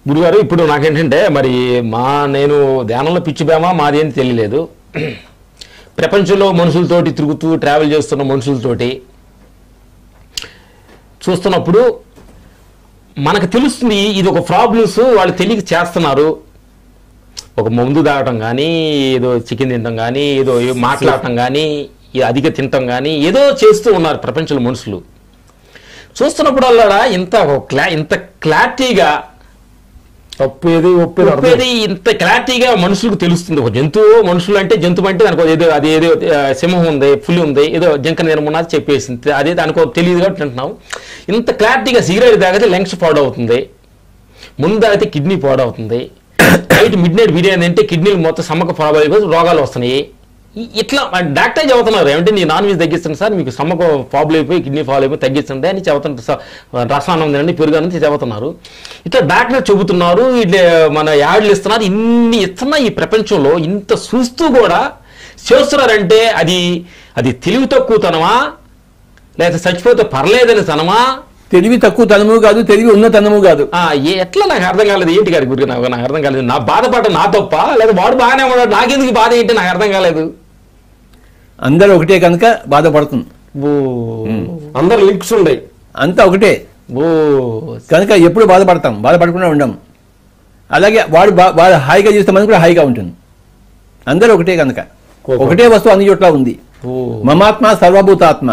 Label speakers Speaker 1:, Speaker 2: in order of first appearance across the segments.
Speaker 1: గురుగారు ఇప్పుడు నాకేంటంటే మరి మా నేను ధ్యానంలో పిచ్చిబేమా మాది అని తెలియలేదు ప్రపంచంలో మనుషులతోటి తిరుగుతూ ట్రావెల్ చేస్తున్న మనుషులతోటి చూస్తున్నప్పుడు మనకు తెలుస్తుంది ఇది ఒక ప్రాబ్లమ్స్ వాళ్ళు తెలియక చేస్తున్నారు ఒక మందు తాగటం కానీ ఏదో చికెన్ తినటం కానీ ఏదో ఏ- మాట్లాడటం కానీ ఈ అధిక తినటం కానీ ఏదో చేస్తూ ఉన్నారు ప్రపంచంలో మనుషులు చూస్తున్నప్పుడు అల్లాడా ఇంత ఒక క్లా ఇంత క్లారిటీగా
Speaker 2: తప్పు ఏది ఒప్పేది అర్థం
Speaker 1: చెప్పేది ఇంత క్లారిటీగా మనుషులకు తెలుస్తుంది ఒక జంతువు మనుషులు అంటే జంతువు అంటే దానికి ఏదో అది ఏదో ఆ, సింహం ఉంది పులి ఉంది ఏదో జంక నిర్మన్నది చెప్పేసింది అదే దానికి తెలియదు కాబట్టి అంటున్నాం ఇంత క్లారిటీగా సిగరెట్ తాగితే లంగ్స్ పాడవుతుంది ముందు తాగితే కిడ్నీ పాడవుతుంది నైట్ మిడ్ నైట్ బిర్యానీ అంటే కిడ్నీలు మొత్తం సమ్మక పాడైపోయి రోగాలు వస్తున్నాయి ఈ- ఇట్లా డాక్టర్ చెబుతున్నారు ఏమంటే నీ నాన్ వెజ్ తగ్గిస్తుంది సార్ మీకు సమ్మక ఫాబుల్ అయిపోయి కిడ్నీ ఫాల్ అయిపోయి తగ్గిస్తుంది అని చెబుతుంటారు సార్ రసానం తినండి పెరుగు చెబుతున్నారు ఇట్లా డాక్టర్ చెబుతున్నారు ఇట్లా మన యాడ్లు ఇస్తున్నారు ఇన్ని ఇస్తున్నా ఈ ప్రపంచంలో ఇంత చూస్తూ కూడా చేస్తున్నారంటే అది అది తెలివి తక్కువతనమా లేకపోతే చచ్చిపోతే పర్లేదని తనమా
Speaker 3: తెలివి తక్కువ తనము కాదు తెలివి ఉన్న తనము కాదు
Speaker 1: ఆ, ఏ- ఎట్లా నాకు అర్థం కాలేదు ఏంటి గారి గురికి నాకు నాకు అర్థం కాలేదు నా బాధపడ్డ నా తప్ప లేదా వాడు బాగానే ఉన్నాడు నాకెందుకు ఈ బాధ ఏంటి నాకు అర్థం కాలేదు
Speaker 3: అందరూ ఒకటే కనుక బాధపడుతుంది
Speaker 1: ఓ
Speaker 2: అందరు లింక్స్ ఉన్నాయి
Speaker 3: అంతా ఒకటే
Speaker 1: ఓ
Speaker 3: కనుక ఎప్పుడు బాధపడతాం బాధపడకుండా ఉండం అలాగే వాడు బా వాడు హాయిగా చేస్తే మనం కూడా హాయిగా ఉంటుంది అందరూ ఒకటే కనుక
Speaker 2: ఓకే.
Speaker 3: ఒకటే వస్తువు అన్ని చోట్ల ఉంది
Speaker 1: ఓ
Speaker 3: మమాత్మ సర్వభూతాత్మ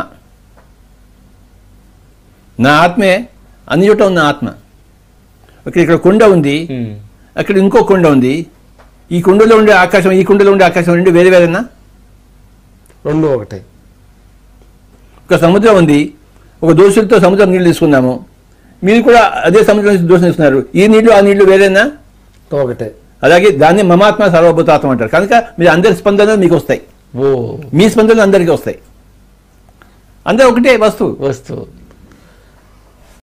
Speaker 3: నా ఆత్మే అన్ని చోట్ల ఉన్న ఆత్మ ఇక్కడ ఇక్కడ కొండ ఉంది
Speaker 1: ఉమ్.
Speaker 3: అక్కడ ఇంకో కొండ ఉంది ఈ కుండలో ఉండే ఆకాశం ఈ కుండలో ఉండే ఆకాశం రెండు వేరే వేరేనా
Speaker 2: రెండు ఒకటే
Speaker 3: ఒక సముద్రం ఉంది ఒక దోషులతో సముద్రం నీళ్లు తీసుకున్నాము మీరు కూడా అదే సముద్రం నుంచి దోషం తీసుకున్నారు ఈ నీళ్లు ఆ నీళ్లు వేరేనా
Speaker 2: ఒకటే
Speaker 3: అలాగే దాన్ని మమాత్మ సర్వభూతాత్మ అంటారు కనుక మీరు అందరి స్పందనలు మీకు వస్తాయి
Speaker 1: ఓ
Speaker 3: మీ స్పందనలు అందరికీ వస్తాయి అందరూ ఒకటే వస్తువు
Speaker 1: వస్తువు